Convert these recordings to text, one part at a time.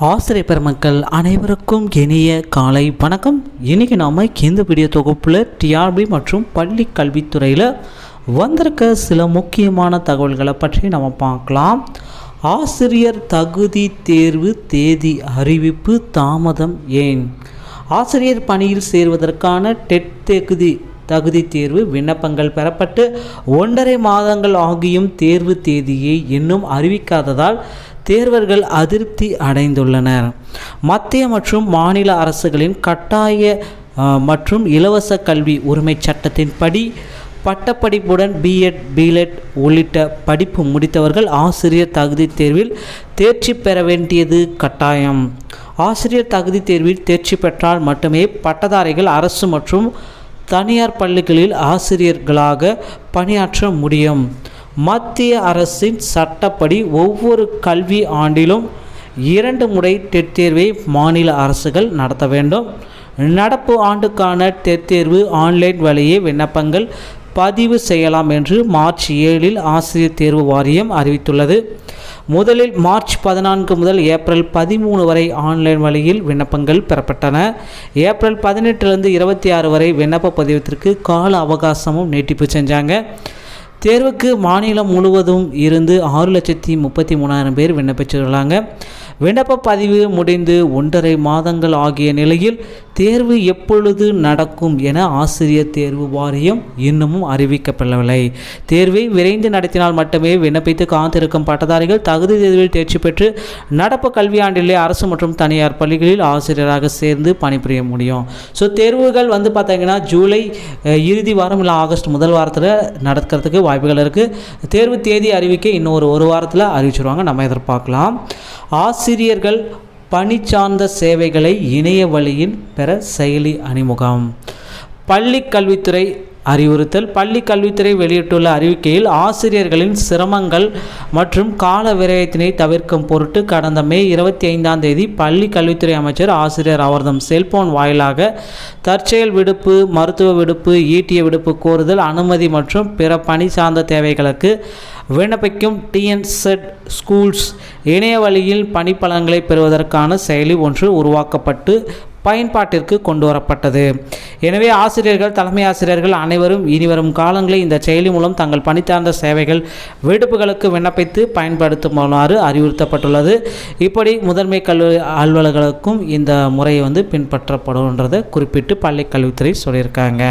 ஆசிரியர் பெருமக்கள் அனைவருக்கும் இனிய காலை வணக்கம் இன்றைக்கி நாம் இந்த வீடியோ தொகுப்பில் டிஆர்பி மற்றும் பள்ளி கல்வித்துறையில் வந்திருக்க சில முக்கியமான தகவல்களை பற்றி நம்ம பார்க்கலாம் ஆசிரியர் தகுதி தேர்வு தேதி அறிவிப்பு தாமதம் ஏன் ஆசிரியர் பணியில் சேர்வதற்கான டெட் தகுதி தகுதி தேர்வு விண்ணப்பங்கள் பெறப்பட்டு ஒன்றரை மாதங்கள் ஆகியும் தேர்வு தேதியை இன்னும் அறிவிக்காததால் தேர்வர்கள் அதிருப்தி அடைந்துள்ளனர் மத்திய மற்றும் மாநில அரசுகளின் கட்டாய அஹ், மற்றும் இலவச கல்வி உரிமைச் சட்டத்தின்படி பட்டப்படிப்புடன் பிஎட் பிலெட் உள்ளிட்ட படிப்பு முடித்தவர்கள் ஆசிரியர் தகுதி தேர்வில் தேர்ச்சி பெற வேண்டியது கட்டாயம் ஆசிரியர் தகுதி தேர்வில் தேர்ச்சி பெற்றால் மட்டுமே பட்டதாரிகள் அரசு மற்றும் தனியார் பள்ளிகளில் ஆசிரியர்களாக பணியாற்ற முடியும் மத்திய அரசின் சட்டப்படி ஒவ்வொரு கல்வி ஆண்டிலும் இரண்டு முறை டெட் தேர்வை மாநில அரசுகள் நடத்த வேண்டும் நடப்பு ஆண்டுக்கான டெட் தேர்வு ஆன்லைன் வழியே விண்ணப்பங்கள் பதிவு செய்யலாம் என்று மார்ச் ஏழில் ஆசிரியர் தேர்வு வாரியம் அறிவித்துள்ளது முதலில் மார்ச் பதினான்கு முதல் ஏப்ரல் பதிமூணு வரை ஆன்லைன் வழியில் விண்ணப்பங்கள் பெறப்பட்டன ஏப்ரல் பதினெட்டுலேருந்து இருபத்தி ஆறு வரை விண்ணப்ப பதிவத்திற்கு கால அவகாசமும் நீட்டிப்பு செஞ்சாங்க தேர்வுக்கு மாநிலம் முழுவதும் இருந்து ஆறு லட்சத்தி முப்பத்தி மூணாயிரம் பேர் விண்ணப்பிச்சிருக்காங்க விண்ணப்ப பதிவு முடிந்து ஒன்றரை மாதங்கள் ஆகிய நிலையில் தேர்வு எப்பொழுது நடக்கும் என ஆசிரியர் தேர்வு வாரியம் இன்னமும் அறிவிக்கப்படவில்லை தேர்வை விரைந்து நடத்தினால் மட்டுமே விண்ணப்பித்து காத்திருக்கும் பட்டதாரிகள் தகுதி தேர்வில் தேர்ச்சி பெற்று நடப்பு கல்வியாண்டிலே அரசு மற்றும் தனியார் பள்ளிகளில் ஆசிரியராக சேர்ந்து பணிபுரிய முடியும் ஸோ தேர்வுகள் வந்து பார்த்தீங்கன்னா ஜூலை அஹ், இறுதி வாரம் இல்லை ஆகஸ்ட் முதல் வாரத்தில் நடக்கிறதுக்கு வாய்ப்புகள் இருக்குது தேர்வு தேதி அறிவிக்க இன்னும் ஒரு ஒரு வாரத்தில் அறிவிச்சிருவாங்க நம்ம எதிர்பார்க்கலாம் ஆசிரியர்கள் பணி சார்ந்த சேவைகளை இணைய வழியில் பெற செயலி அறிமுகம் பள்ளி கல்வித்துறை அறிவுறுத்தல் பள்ளி கல்வித்துறை வெளியிட்டுள்ள அறிவிக்கையில் ஆசிரியர்களின் சிரமங்கள் மற்றும் கால விரயத்தினை தவிர்க்கும் பொருட்டு கடந்த மே இருபத்தி ஐந்தாம் தேதி பள்ளி கல்வித்துறை அமைச்சர் ஆசிரியர் அவர்தம் செல்போன் வாயிலாக தற்செயல் விடுப்பு மருத்துவ விடுப்பு ஈட்டிய விடுப்பு கோருதல் அனுமதி மற்றும் பிற பணி சார்ந்த தேவைகளுக்கு விண்ணப்பிக்கும் டிஎன்செட் ஸ்கூல்ஸ் இணைய வழியில் பணிப்பலன்களை பெறுவதற்கான செயலி ஒன்று உருவாக்கப்பட்டு பயன்பாட்டிற்கு கொண்டு வரப்பட்டது எனவே ஆசிரியர்கள் தலைமை ஆசிரியர்கள் அனைவரும் இனிவரும் காலங்களில் இந்த செயலி மூலம் தங்கள் பணி சார்ந்த சேவைகள் விடுப்புகளுக்கு விண்ணப்பித்து பயன்படுத்துமாறு அறிவுறுத்தப்பட்டுள்ளது இப்படி முதன்மை கல்வி அலுவலர்களுக்கும் இந்த முறை வந்து பின்பற்றப்படும்ன்றதை குறிப்பிட்டு பள்ளி கல்வித்துறை சொல்லியிருக்காங்க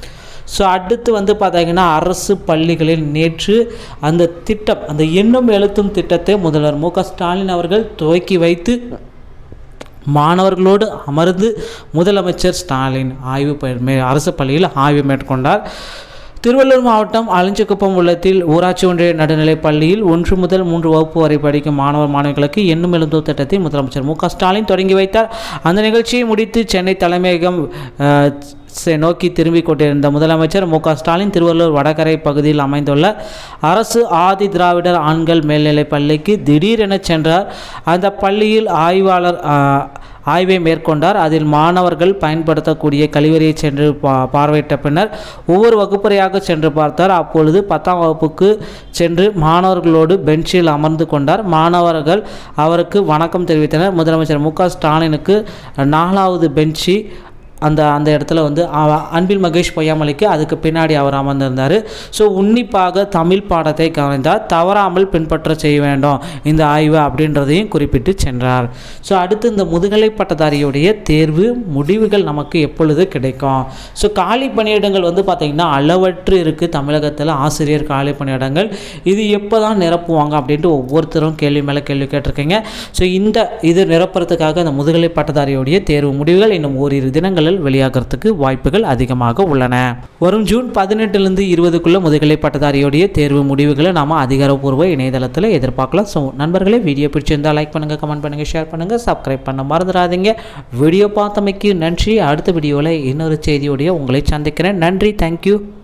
ஸோ அடுத்து வந்து பார்த்தீங்கன்னா அரசு பள்ளிகளில் நேற்று அந்த திட்டம் அந்த எண்ணும் எழுத்தும் திட்டத்தை முதல்வர் மு க ஸ்டாலின் அவர்கள் துவக்கி வைத்து மாணவர்களோடு அமர்ந்து முதலமைச்சர் ஸ்டாலின் ஆய்வு ப- மே அரசு பள்ளியில் ஆய்வு மேற்கொண்டார் திருவள்ளூர் மாவட்டம் அலஞ்சிக்குப்பம் உள்ளத்தில் ஊராட்சி ஒன்றிய நடுநிலைப் பள்ளியில் ஒன்று முதல் மூன்று வகுப்பு வரை படிக்கும் மாணவர் மாணவிகளுக்கு எண்ணும் எழுந்தோர் திட்டத்தை முதலமைச்சர் மு க ஸ்டாலின் தொடங்கி வைத்தார் அந்த நிகழ்ச்சியை முடித்து சென்னை தலைமையகம் அஹ், செ- நோக்கி திரும்பிக் கொண்டிருந்த முதலமைச்சர் மு க ஸ்டாலின் திருவள்ளூர் வடகரை பகுதியில் அமைந்துள்ள அரசு ஆதி திராவிடர் ஆண்கள் மேல்நிலைப் பள்ளிக்கு திடீரென சென்றார் அந்த பள்ளியில் ஆய்வாளர் அஹ், ஆய்வை மேற்கொண்டார் அதில் மாணவர்கள் பயன்படுத்தக்கூடிய கழிவறையை சென்று பா பார்வையிட்ட பின்னர் ஒவ்வொரு வகுப்பறையாக சென்று பார்த்தார் அப்பொழுது பத்தாம் வகுப்புக்கு சென்று மாணவர்களோடு பெஞ்சில் அமர்ந்து கொண்டார் மாணவர்கள் அவருக்கு வணக்கம் தெரிவித்தனர் முதலமைச்சர் மு க ஸ்டாலினுக்கு நாலாவது பெஞ்சு அந்த அந்த இடத்துல வந்து அவ- அன்பில் மகேஷ் பொய்யாமலைக்கு அதுக்கு பின்னாடி அவர் அமர்ந்திருந்தார் ஸோ உன்னிப்பாக தமிழ் பாடத்தை கவனித்தார் தவறாமல் பின்பற்ற செய்ய வேண்டும் இந்த ஆய்வு அப்படின்றதையும் குறிப்பிட்டு சென்றார் ஸோ அடுத்து இந்த முதுகலை பட்டதாரியுடைய தேர்வு முடிவுகள் நமக்கு எப்பொழுது கிடைக்கும் ஸோ காலி பணியிடங்கள் வந்து பார்த்திங்கன்னா அளவற்று இருக்குது தமிழகத்தில் ஆசிரியர் காலி பணியிடங்கள் இது எப்போ தான் நிரப்புவாங்க அப்படின்ட்டு ஒவ்வொருத்தரும் கேள்வி மேலே கேள்வி கேட்டிருக்கீங்க ஸோ இந்த இது நிரப்புறதுக்காக இந்த முதுகலை பட்டதாரியுடைய தேர்வு முடிவுகள் இன்னும் ஓரிரு தினங்களில் வெளியாகிறதுக்கு வாய்ப்புகள் அதிகமாக உள்ளன வரும் ஜூன் பதினெட்டுலேருந்து இருபதுக்குள்ள முதுகலை பட்டதாரியுடைய தேர்வு முடிவுகளை நாம் அதிகாரப்பூர்வ இணையதளத்தில் எதிர்பார்க்கலாம் ஸோ நண்பர்களே வீடியோ பிடிச்சிருந்தால் லைக் பண்ணுங்கள் கமெண்ட் பண்ணுங்கள் ஷேர் பண்ணுங்கள் சப்ஸ்கிரைப் பண்ண மறந்துடாதீங்க வீடியோ பார்த்தமைக்கு நன்றி அடுத்த வீடியோவில் இன்னொரு செய்தியோடைய உங்களை சந்திக்கிறேன் நன்றி தேங்க்யூ